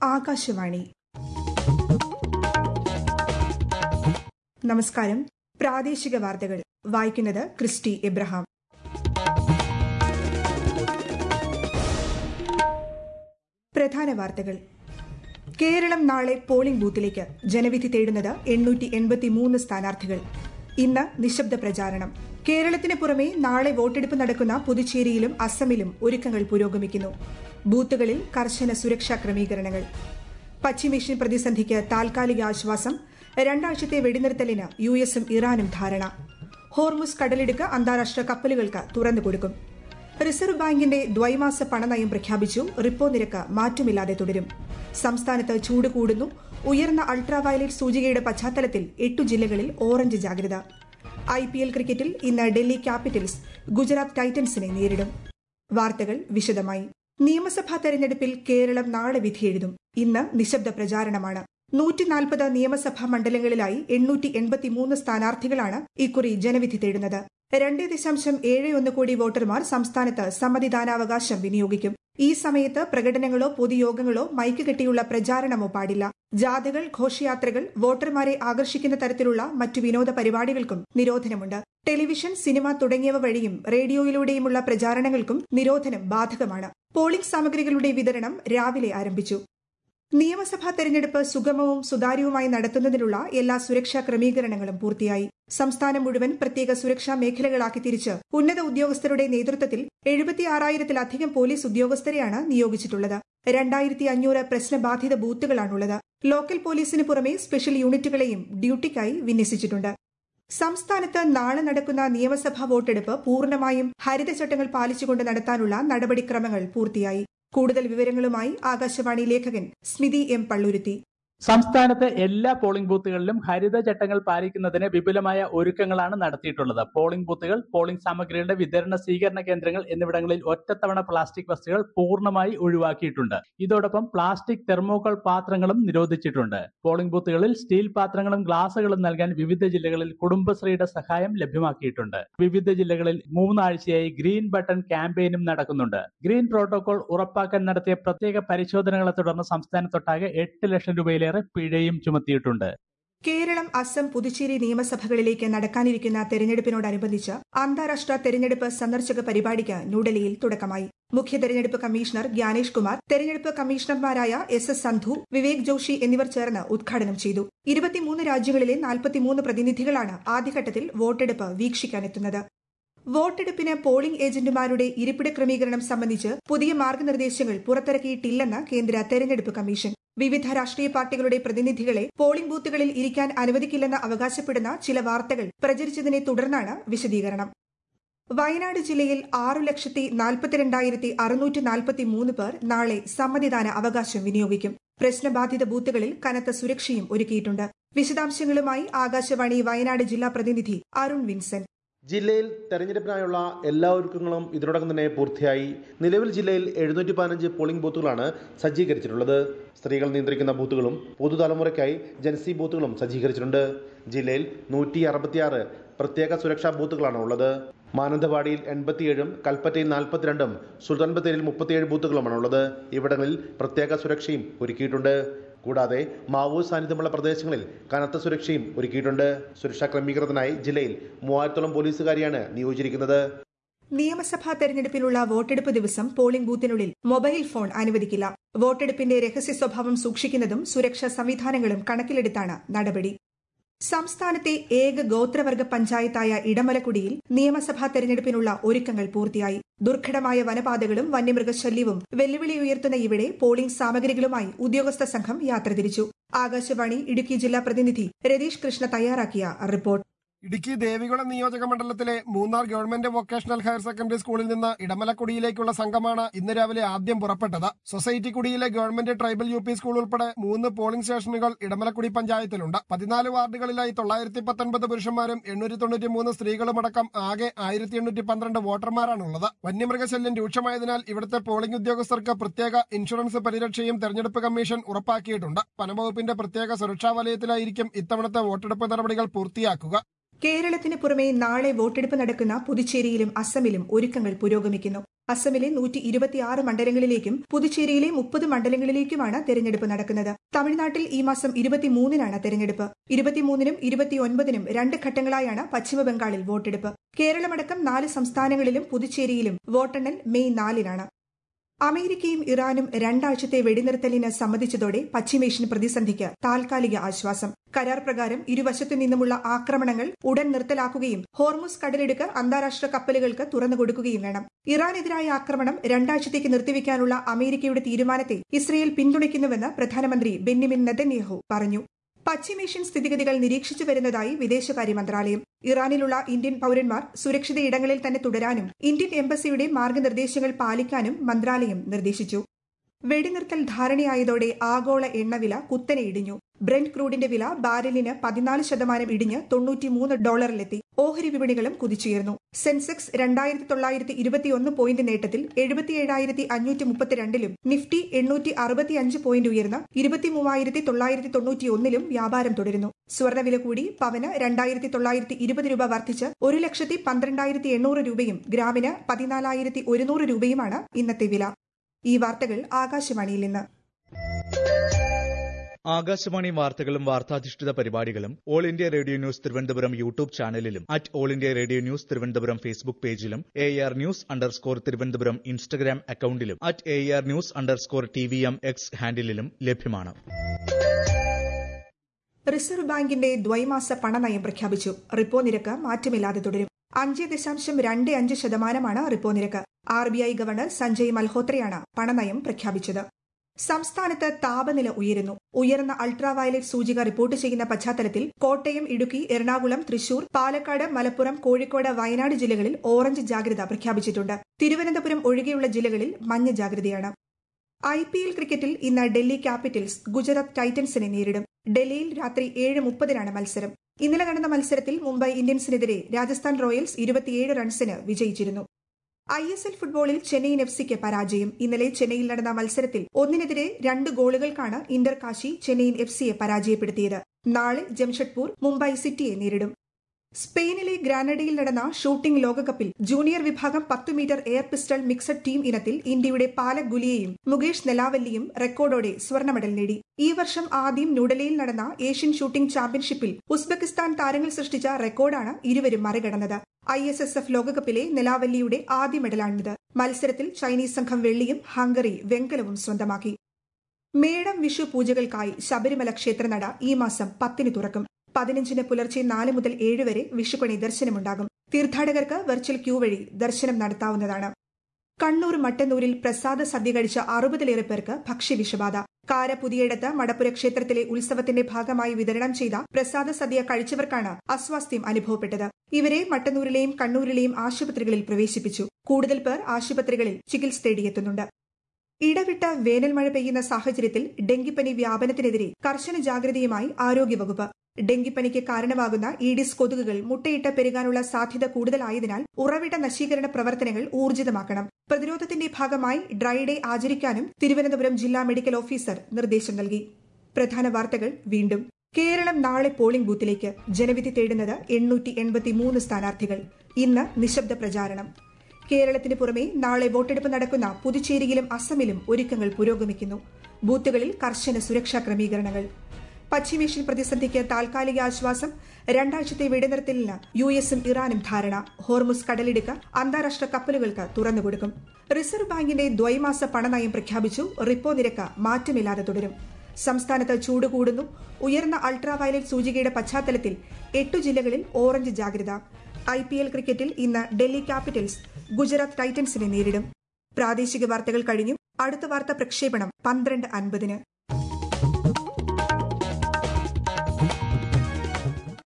ആകാശവാണി നമസ്കാരം പ്രാദേശിക വാർത്തകൾ വായിക്കുന്നത് ക്രിസ്റ്റി എബ്രഹാം പ്രധാന വാർത്തകൾ കേരളം നാളെ പോളിംഗ് ബൂത്തിലേക്ക് ജനവിധി തേടുന്നത് എണ്ണൂറ്റി എൺപത്തിമൂന്ന് സ്ഥാനാർത്ഥികൾ ഇന്ന് നിശബ്ദ പ്രചാരണം കേരളത്തിന് പുറമെ നാളെ വോട്ടെടുപ്പ് നടക്കുന്ന പുതുച്ചേരിയിലും അസമിലും ഒരുക്കങ്ങൾ പുരോഗമിക്കുന്നു ബൂത്തുകളിൽ കർശന സുരക്ഷാ ക്രമീകരണങ്ങൾ പശ്ചിമേഷ്യൻ പ്രതിസന്ധിക്ക് താൽക്കാലിക ആശ്വാസം രണ്ടാഴ്ചത്തെ വെടിനിർത്തലിന് യു എസും ഇറാനും ധാരണ ഹോർമുസ് കടലിടുക്ക് അന്താരാഷ്ട്ര കപ്പലുകൾക്ക് തുറന്നുകൊടുക്കും റിസർവ് ബാങ്കിന്റെ ദ്വൈമാസ പണനയം പ്രഖ്യാപിച്ചു റിപ്പോ നിരക്ക് മാറ്റമില്ലാതെ തുടരും സംസ്ഥാനത്ത് ചൂട് കൂടുന്നു ഉയർന്ന അൾട്രാവയലറ്റ് സൂചികയുടെ പശ്ചാത്തലത്തിൽ എട്ടു ജില്ലകളിൽ ഓറഞ്ച് ജാഗ്രത ഐ പി എൽ ക്രിക്കറ്റിൽ ഇന്ന് ഡൽഹി ക്യാപിറ്റൽസ് ഗുജറാത്ത് ടൈറ്റൻസിനെ നേരിടും വാർത്തകൾ വിശദമായി നിയമസഭാ തെരഞ്ഞെടുപ്പിൽ കേരളം നാളെ വിധിയെഴുതും ഇന്ന് നിശബ്ദ പ്രചാരണമാണ് നൂറ്റിനാൽപ്പത് നിയമസഭാ മണ്ഡലങ്ങളിലായി എണ്ണൂറ്റി എൺപത്തിമൂന്ന് സ്ഥാനാർത്ഥികളാണ് ഇക്കുറി ജനവിധി തേടുന്നത് രണ്ട് ദശാംശം ഏഴ് ഒന്ന് കോടി വോട്ടർമാർ സംസ്ഥാനത്ത് സമ്മതിദാനാവകാശം വിനിയോഗിക്കും ഈ സമയത്ത് പ്രകടനങ്ങളോ പൊതുയോഗങ്ങളോ മൈക്ക് കെട്ടിയുള്ള പ്രചാരണമോ പാടില്ല ജാഥകൾ ഘോഷയാത്രകൾ വോട്ടർമാരെ ആകർഷിക്കുന്ന തരത്തിലുള്ള മറ്റു വിനോദ പരിപാടികൾക്കും നിരോധനമുണ്ട് ടെലിവിഷൻ സിനിമ തുടങ്ങിയവ വഴിയും റേഡിയോയിലൂടെയുമുള്ള പ്രചാരണങ്ങൾക്കും നിരോധനം ബാധകമാണ് പോളിംഗ് സാമഗ്രികളുടെ വിതരണം രാവിലെ ആരംഭിച്ചു നിയമസഭാ തെരഞ്ഞെടുപ്പ് സുഗമവും സുതാര്യവുമായി നടത്തുന്നതിനുള്ള എല്ലാ സുരക്ഷാ ക്രമീകരണങ്ങളും പൂർത്തിയായി സംസ്ഥാനം മുഴുവൻ പ്രത്യേക സുരക്ഷാ മേഖലകളാക്കി തിരിച്ച് ഉന്നത ഉദ്യോഗസ്ഥരുടെ നേതൃത്വത്തിൽ എഴുപത്തിയാറായിരത്തിലധികം പോലീസ് ഉദ്യോഗസ്ഥരെയാണ് നിയോഗിച്ചിട്ടുള്ളത് രണ്ടായിരത്തി അഞ്ഞൂറ് പ്രശ്നബാധിത ബൂത്തുകളാണുള്ളത് ലോക്കൽ പോലീസിന് പുറമെ സ്പെഷ്യൽ യൂണിറ്റുകളെയും ഡ്യൂട്ടിക്കായി വിന്യസിച്ചിട്ടുണ്ട് സംസ്ഥാനത്ത് നാളെ നടക്കുന്ന നിയമസഭാ വോട്ടെടുപ്പ് പൂർണ്ണമായും ഹരിതചട്ടങ്ങൾ പാലിച്ചുകൊണ്ട് നടത്താനുള്ള നടപടിക്രമങ്ങൾ പൂർത്തിയായി കൂടുതൽ വിവരങ്ങളുമായി ആകാശവാണി ലേഖകൻ സ്മിതി എം പള്ളുരുത്തി സംസ്ഥാനത്തെ എല്ലാ പോളിംഗ് ബൂത്തുകളിലും ഹരിത ചട്ടങ്ങൾ പാലിക്കുന്നതിന് വിപുലമായ ഒരുക്കങ്ങളാണ് നടത്തിയിട്ടുള്ളത് പോളിംഗ് ബൂത്തുകൾ പോളിംഗ് സാമഗ്രികളുടെ വിതരണ സ്വീകരണ കേന്ദ്രങ്ങൾ എന്നിവിടങ്ങളിൽ ഒറ്റത്തവണ പ്ലാസ്റ്റിക് വസ്തുക്കൾ പൂർണ്ണമായി ഒഴിവാക്കിയിട്ടുണ്ട് ഇതോടൊപ്പം പ്ലാസ്റ്റിക് തെർമോക്കോൾ പാത്രങ്ങളും നിരോധിച്ചിട്ടുണ്ട് പോളിംഗ് ബൂത്തുകളിൽ സ്റ്റീൽ പാത്രങ്ങളും ഗ്ലാസുകളും നൽകാൻ വിവിധ ജില്ലകളിൽ കുടുംബശ്രീയുടെ സഹായം ലഭ്യമാക്കിയിട്ടുണ്ട് വിവിധ ജില്ലകളിൽ മൂന്നാഴ്ചയായി ഗ്രീൻ ബട്ടൺ ക്യാമ്പയിനും നടക്കുന്നുണ്ട് ഗ്രീൻ പ്രോട്ടോകോൾ ഉറപ്പാക്കാൻ നടത്തിയ പ്രത്യേക പരിശോധനകളെ തുടർന്ന് സംസ്ഥാനത്തൊട്ടാകെ എട്ട് ലക്ഷം രൂപയിലേറെ പിഴയും ചുമത്തിയിട്ടുണ്ട് കേരളം അസം പുതുച്ചേരി നിയമസഭകളിലേക്ക് നടക്കാനിരിക്കുന്ന തെരഞ്ഞെടുപ്പിനോടനുബന്ധിച്ച് അന്താരാഷ്ട്ര തെരഞ്ഞെടുപ്പ് സന്ദർശക പരിപാടിക്ക് ന്യൂഡൽഹിയിൽ തുടക്കമായി മുഖ്യ തെരഞ്ഞെടുപ്പ് കമ്മീഷണർ ജ്ഞാനേഷ് കുമാർ തെരഞ്ഞെടുപ്പ് കമ്മീഷണർമാരായ എസ് എസ് സന്ധു വിവേക് ജോഷി എന്നിവർ ചേർന്ന് ഉദ്ഘാടനം ചെയ്തു ഇരുപത്തിമൂന്ന് രാജ്യങ്ങളിലെ നാൽപ്പത്തിമൂന്ന് പ്രതിനിധികളാണ് ആദ്യഘട്ടത്തിൽ വോട്ടെടുപ്പ് വീക്ഷിക്കാനെത്തുന്നത് വോട്ടെടുപ്പിന് പോളിംഗ് ഏജന്റുമാരുടെ ഇരിപ്പിട ക്രമീകരണം സംബന്ധിച്ച് പുതിയ മാർഗനിർദ്ദേശങ്ങൾ പുറത്തിറക്കിയിട്ടില്ലെന്ന് കേന്ദ്ര തെരഞ്ഞെടുപ്പ് കമ്മീഷൻ വിവിധ രാഷ്ട്രീയ പാർട്ടികളുടെ പ്രതിനിധികളെ പോളിംഗ് ബൂത്തുകളിൽ ഇരിക്കാൻ അനുവദിക്കില്ലെന്ന് അവകാശപ്പെടുന്ന ചില വാർത്തകൾ പ്രചരിച്ചതിനെ തുടർന്നാണ് വിശദീകരണം വയനാട് ജില്ലയിൽ ആറു ലക്ഷത്തി നാൽപ്പത്തിരണ്ടായിരത്തി അറുന്നൂറ്റി നാൽപ്പത്തി മൂന്ന് പേർ നാളെ സമ്മതിദാന അവകാശം വിനിയോഗിക്കും പ്രശ്നബാധിത ബൂത്തുകളിൽ കനത്ത സുരക്ഷയും ഒരുക്കിയിട്ടുണ്ട് വിശദാംശങ്ങളുമായി ആകാശവാണി വയനാട് ജില്ലാ പ്രതിനിധി അരുൺ വിൻസെന്റ് ജില്ലയിൽ തെരഞ്ഞെടുപ്പിനായുള്ള എല്ലാ ഒരുക്കങ്ങളും ഇതിനോടകം തന്നെ പൂർത്തിയായി നിലവിൽ ജില്ലയിൽ എഴുന്നൂറ്റി പതിനഞ്ച് പോളിംഗ് ബൂത്തുകളാണ് സജ്ജീകരിച്ചിട്ടുള്ളത് സ്ത്രീകൾ നിയന്ത്രിക്കുന്ന ബൂത്തുകളും പുതുതലമുറയ്ക്കായി ജൻസി ബൂത്തുകളും സജ്ജീകരിച്ചിട്ടുണ്ട് ജില്ലയിൽ നൂറ്റി അറുപത്തിയാറ് പ്രത്യേക സുരക്ഷാ ബൂത്തുകളാണ് ഉള്ളത് മാനന്തവാടിയിൽ എൺപത്തിയേഴും കൽപ്പറ്റയിൽ നാൽപ്പത്തിരണ്ടും സുൽത്താൻ ബത്തേരിയിൽ മുപ്പത്തിയേഴ് ബൂത്തുകളുമാണ് ഉള്ളത് ഇവിടങ്ങളിൽ പ്രത്യേക സുരക്ഷയും ഒരുക്കിയിട്ടുണ്ട് കൂടാതെ മാവോയിസ്റ്റ് സാന്നിധ്യമുള്ള പ്രദേശങ്ങളിൽ കനത്ത സുരക്ഷയും ഒരുക്കിയിട്ടുണ്ട് സുരക്ഷാ ക്രമീകരണത്തിനായി ജില്ലയിൽ മൂവായിരത്തോളം പോലീസുകാരെയാണ് നിയോഗിച്ചിരിക്കുന്നത് നിയമസഭാ തെരഞ്ഞെടുപ്പിനുള്ള വോട്ടെടുപ്പ് ദിവസം പോളിംഗ് ബൂത്തിനുള്ളിൽ മൊബൈൽ ഫോൺ അനുവദിക്കില്ല വോട്ടെടുപ്പിന്റെ രഹസ്യ സ്വഭാവം സൂക്ഷിക്കുന്നതും സുരക്ഷാ സംവിധാനങ്ങളും കണക്കിലെടുത്താണ് നടപടി സംസ്ഥാനത്തെ ഏക ഗോത്രവർഗ പഞ്ചായത്തായ ഇടമലക്കുടിയിൽ നിയമസഭാ തെരഞ്ഞെടുപ്പിനുള്ള ഒരുക്കങ്ങൾ പൂർത്തിയായി ദുർഘടമായ വനപാതകളും വന്യമൃഗശല്യവും വെല്ലുവിളി ഉയർത്തുന്ന ഇവിടെ പോളിംഗ് സാമഗ്രികളുമായി ഉദ്യോഗസ്ഥ സംഘം യാത്ര തിരിച്ചു ആകാശവാണി ഇടുക്കി ജില്ലാ പ്രതിനിധി രതീഷ് കൃഷ്ണ തയ്യാറാക്കിയ റിപ്പോർട്ട് ഇടുക്കി ദേവികുളം നിയോജക മണ്ഡലത്തിലെ Munnar government vocational higher secondary സ്കൂളിൽ നിന്ന് ഇടമലക്കുടിയിലേക്കുള്ള സംഘമാണ് ഇന്ന് രാവിലെ ആദ്യം പുറപ്പെട്ടത് സൊസൈറ്റിക്കുടിയിലെ government tribal U P school ഉൾപ്പെടെ മൂന്ന് പോളിംഗ് സ്റ്റേഷനുകൾ ഇടമലക്കുടി പഞ്ചായത്തിലുണ്ട് പതിനാല് വാർഡുകളിലായി തൊള്ളായിരത്തി പത്തൊൻപത് പുരുഷന്മാരും എണ്ണൂറ്റി തൊണ്ണൂറ്റി മൂന്ന് സ്ത്രീകളുമടക്കം ആകെ ആയിരത്തി എണ്ണൂറ്റി പന്ത്രണ്ട് വോട്ടർമാരാണുള്ളത് വന്യമൃഗശല്യം രൂക്ഷമായതിനാൽ ഇവിടുത്തെ പോളിംഗ് ഉദ്യോഗസ്ഥർക്ക് പ്രത്യേക ഇൻഷുറൻസ് പരിരക്ഷയും തെരഞ്ഞെടുപ്പ് കമ്മീഷൻ ഉറപ്പാക്കിയിട്ടുണ്ട് വനംവകുപ്പിന്റെ പ്രത്യേക സുരക്ഷാ വലയത്തിലായിരിക്കും ഇത്തവണത്തെ വോട്ടെടുപ്പ് നടപടികൾ പൂർത്തിയാക്കുക കേരളത്തിന് പുറമെ നാളെ വോട്ടെടുപ്പ് നടക്കുന്ന പുതുച്ചേരിയിലും അസമിലും ഒരുക്കങ്ങൾ പുരോഗമിക്കുന്നു അസമിലെ നൂറ്റി ഇരുപത്തിയാറ് മണ്ഡലങ്ങളിലേക്കും പുതുച്ചേരിയിലെ മുപ്പത് മണ്ഡലങ്ങളിലേക്കുമാണ് തെരഞ്ഞെടുപ്പ് നടക്കുന്നത് തമിഴ്നാട്ടിൽ ഈ മാസം ഇരുപത്തിമൂന്നിനാണ് തെരഞ്ഞെടുപ്പ് ഇരുപത്തിമൂന്നിനും ഇരുപത്തിയൊൻപതിനും രണ്ട് ഘട്ടങ്ങളായാണ് പശ്ചിമബംഗാളിൽ വോട്ടെടുപ്പ് കേരളമടക്കം നാല് സംസ്ഥാനങ്ങളിലും പുതുച്ചേരിയിലും വോട്ടെണ്ണൽ മെയ് നാലിനാണ് അമേരിക്കയും ഇറാനും രണ്ടാഴ്ചത്തെ വെടിനിർത്തലിന് സമ്മതിച്ചതോടെ പശ്ചിമേഷ്യൻ പ്രതിസന്ധിക്ക് താൽക്കാലിക ആശ്വാസം കരാർ പ്രകാരം ഇരുവശത്തു നിന്നുമുള്ള ആക്രമണങ്ങൾ ഉടൻ നിർത്തലാക്കുകയും ഹോർമുസ് കടലിടുക്ക് അന്താരാഷ്ട്ര കപ്പലുകൾക്ക് തുറന്നു കൊടുക്കുകയും വേണം ഇറാനെതിരായ ആക്രമണം രണ്ടാഴ്ചത്തേക്ക് നിർത്തിവെക്കാനുള്ള അമേരിക്കയുടെ തീരുമാനത്തെ ഇസ്രയേൽ പിന്തുണയ്ക്കുന്നുവെന്ന് പ്രധാനമന്ത്രി ബെന്യമിൻ നെതന്യാഹു പറഞ്ഞു പശ്ചിമേഷ്യൻ സ്ഥിതിഗതികൾ നിരീക്ഷിച്ചു വരുന്നതായി വിദേശകാര്യ മന്ത്രാലയം ഇറാനിലുള്ള ഇന്ത്യൻ പൌരന്മാർ സുരക്ഷിത ഇടങ്ങളിൽ തന്നെ തുടരാനും ഇന്ത്യൻ എംബസിയുടെ മാർഗനിർദ്ദേശങ്ങൾ പാലിക്കാനും മന്ത്രാലയം നിർദ്ദേശിച്ചു വെടിനിർത്തൽ ധാരണയായതോടെ ആഗോള എണ്ണവില കുത്തനെ ഇടിഞ്ഞു ബ്രെന്റ് ക്രൂഡിന്റെ വില ബാരലിന് പതിനാല് ശതമാനം ഇടിഞ്ഞ് തൊണ്ണൂറ്റിമൂന്ന് ഡോളറിലെത്തി ഓഹരി വിപണികളും കുതിച്ചുയർന്നു സെൻസെക്സ് രണ്ടായിരത്തി തൊള്ളായിരത്തി ഇരുപത്തിയൊന്ന് പോയിന്റ് നേട്ടത്തിൽ എഴുപത്തിയേഴായിരത്തി അഞ്ഞൂറ്റി മുപ്പത്തിരണ്ടിലും നിഫ്റ്റി എണ്ണൂറ്റി അറുപത്തിയഞ്ച് പോയിന്റ് ഉയർന്ന് ഇരുപത്തിമൂവായിരത്തി തൊള്ളായിരത്തി തൊണ്ണൂറ്റിയൊന്നിലും വ്യാപാരം തുടരുന്നു സ്വർണ്ണവില കൂടി പവന് രണ്ടായിരത്തി തൊള്ളായിരത്തി ഇരുപത് രൂപ വർദ്ധിച്ച് ഒരു ലക്ഷത്തി പന്ത്രണ്ടായിരത്തി എണ്ണൂറ് രൂപയും ഗ്രാമിന് പതിനാലായിരത്തി ഒരുന്നൂറ് രൂപയുമാണ് ഇന്നത്തെ വില ഈ വാർത്തകൾ ആകാശവാണിയിൽ നിന്ന് ആകാശവാണി വാർത്തകളും വാർത്താധിഷ്ഠിത പരിപാടികളും All India Radio News Thiruvananthapuram YouTube ചാനലിലും at All India Radio News Thiruvananthapuram Facebook പേജിലും A R news underscore Thiruvananthapuram Instagram അക്കൌണ്ടിലും at A R news underscore T V M X ഹാൻഡിലും ലഭ്യമാണ് റിസർവ് ബാങ്കിന്റെ ദ്വൈമാസ പണനയം പ്രഖ്യാപിച്ചു റിപ്പോ നിരക്ക് മാറ്റമില്ലാതെ തുടരും അഞ്ച് ദശാംശം രണ്ട് അഞ്ച് ശതമാനമാണ് റിപ്പോ നിരക്ക് R B I governor Sanjay മൽഹോത്രയാണ് പണനയം പ്രഖ്യാപിച്ചത് സംസ്ഥാനത്ത് താപനില ഉയരുന്നു ഉയർന്ന അൾട്രാവയലറ്റ് സൂചിക റിപ്പോർട്ട് ചെയ്യുന്ന പശ്ചാത്തലത്തിൽ കോട്ടയം ഇടുക്കി എറണാകുളം തൃശൂർ പാലക്കാട് മലപ്പുറം കോഴിക്കോട് വയനാട് ജില്ലകളിൽ ഓറഞ്ച് ജാഗ്രത പ്രഖ്യാപിച്ചിട്ടുണ്ട് തിരുവനന്തപുരം ഒഴികെയുള്ള ജില്ലകളിൽ മഞ്ഞ ജാഗ്രതയാണ് ഐ പി എൽ ക്രിക്കറ്റിൽ ഇന്ന് ഡൽഹി ക്യാപിറ്റൽസ് ഗുജറാത്ത് ടൈറ്റൻസിനെ നേരിടും ഡൽഹിയിൽ രാത്രി ഏഴ് മുപ്പതിനാണ് മത്സരം ഇന്നലെ നടന്ന മത്സരത്തിൽ മുംബൈ ഇന്ത്യൻസിനെതിരെ രാജസ്ഥാൻ റോയൽസ് ഇരുപത്തിയേഴ് റൺസിന് വിജയിച്ചിരുന്നു ഐ എസ് എൽ ഫുട്ബോളിൽ ചെന്നൈയിൻ എഫ് സിക്ക് പരാജയം ഇന്നലെ ചെന്നൈയിൽ നടന്ന മത്സരത്തിൽ ഒന്നിനെതിരെ രണ്ട് ഗോളുകൾക്കാണ് ഇന്റർ കാശി ചെന്നൈയിൻ എഫ് സിയെ പരാജയപ്പെടുത്തിയത് നാളെ ജംഷഡ്പൂർ മുംബൈ സിറ്റിയെ നേരിടും സ്പെയിനിലെ ഗ്രാനഡയിൽ നടന്ന ഷൂട്ടിംഗ് ലോകകപ്പിൽ ജൂനിയർ വിഭാഗം പത്ത് metre air pistol mixed team ഇനത്തിൽ ഇന്ത്യയുടെ പാലക് ഗുലിയയും മുകേഷ് നെലാവല്ലിയും റെക്കോർഡോടെ സ്വർണ്ണ മെഡൽ നേടി ഈ വർഷം ആദ്യം ന്യൂഡൽഹിയിൽ നടന്ന ഏഷ്യൻ ഷൂട്ടിംഗ് ചാമ്പ്യൻഷിപ്പിൽ ഉസ്ബെക്കിസ്ഥാൻ താരങ്ങൾ സൃഷ്ടിച്ച റെക്കോർഡാണ് ഇരുവരും മറികടന്നത് ഐ എസ് എസ് എഫ് ലോകകപ്പിലെ നെലാവല്ലിയുടെ ആദ്യ മെഡലാണിത് മത്സരത്തിൽ ചൈനീസ് സംഘം വെള്ളിയും ഹംഗറി വെങ്കലവും സ്വന്തമാക്കി മേടം വിഷു പൂജകൾക്കായി ശബരിമല ക്ഷേത്രനട ഈ മാസം പത്തിന് തുറക്കും പതിനഞ്ചിന് പുലർച്ചെ നാല് മുതൽ ഏഴ് വരെ വിഷുക്കണി ദർശനമുണ്ടാകും തീർത്ഥാടകർക്ക് വെർച്വൽ ക്യൂ വഴി ദർശനം നടത്താവുന്നതാണ് കണ്ണൂർ മട്ടന്നൂരിൽ പ്രസാദ സദ്യ കഴിച്ച അറുപതിലേറെ പേർക്ക് ഭക്ഷ്യവിഷബാധ കാര പുതിയടത്ത് മടപ്പുര ക്ഷേത്രത്തിലെ ഉത്സവത്തിന്റെ ഭാഗമായി വിതരണം ചെയ്ത പ്രസാദ സദ്യ കഴിച്ചവർക്കാണ് അസ്വാസ്ഥ്യം അനുഭവപ്പെട്ടത് ഇവരെ മട്ടന്നൂരിലെയും കണ്ണൂരിലെയും ആശുപത്രികളിൽ പ്രവേശിപ്പിച്ചു കൂടുതൽ പേർ ആശുപത്രികളിൽ ചികിത്സ തേടിയെത്തുന്നുണ്ട് ഇടവിട്ട വേനൽ മഴ പെയ്യുന്ന സാഹചര്യത്തിൽ ഡെങ്കിപ്പനി വ്യാപനത്തിനെതിരെ കർശന ജാഗ്രതയുമായി ആരോഗ്യവകുപ്പ് ഡെങ്കിപ്പനിക്ക് കാരണമാകുന്ന ഈഡിസ് കൊതുകുകൾ മുട്ടയിട്ട് പെരുകാനുള്ള സാധ്യത കൂടുതലായതിനാൽ ഉറവിട നശീകരണ പ്രവർത്തനങ്ങൾ ഊർജിതമാക്കണം പ്രതിരോധത്തിന്റെ ഭാഗമായി ഡ്രൈ ഡേ ആചരിക്കാനും തിരുവനന്തപുരം ജില്ലാ മെഡിക്കൽ ഓഫീസർ നിർദ്ദേശം നൽകി പ്രധാന വാർത്തകൾ വീണ്ടും കേരളം നാളെ പോളിംഗ് ബൂത്തിലേക്ക് ജനവിധി തേടുന്നത് എണ്ണൂറ്റി എൺപത്തിമൂന്ന് സ്ഥാനാർത്ഥികൾ ഇന്ന് നിശബ്ദ പ്രചാരണം കേരളത്തിന് പുറമെ നാളെ വോട്ടെടുപ്പ് നടക്കുന്ന പുതുച്ചേരിയിലും അസമിലും ഒരുക്കങ്ങൾ പുരോഗമിക്കുന്നു ബൂത്തുകളിൽ കർശന സുരക്ഷാ ക്രമീകരണങ്ങൾ പശ്ചിമേഷ്യൻ പ്രതിസന്ധിക്ക് താൽക്കാലിക ആശ്വാസം രണ്ടാഴ്ചത്തെ വെടിനിർത്തലിന് യു എസും ഇറാനും ധാരണ ഹോർമുസ് കടലിടുക്ക് അന്താരാഷ്ട്ര കപ്പലുകൾക്ക് തുറന്നുകൊടുക്കും റിസർവ് ബാങ്കിന്റെ ദ്വൈമാസ പണനയം പ്രഖ്യാപിച്ചു റിപ്പോ നിരക്ക് മാറ്റമില്ലാതെ തുടരും സംസ്ഥാനത്ത് ചൂട് കൂടുന്നു ഉയർന്ന അൾട്രാവയലറ്റ് സൂചികയുടെ പശ്ചാത്തലത്തിൽ എട്ടു ജില്ലകളിൽ ഓറഞ്ച് ജാഗ്രത ഐ പി എൽ ക്രിക്കറ്റിൽ ഇന്ന് ഡൽഹി ക്യാപിറ്റൽസ് ഗുജറാത്ത് ടൈറ്റൻസിനെ നേരിടും പ്രാദേശിക വാർത്തകൾ കഴിഞ്ഞു അടുത്ത വാർത്ത പ്രക്ഷേപണം പന്ത്രണ്ട് അൻപതിന്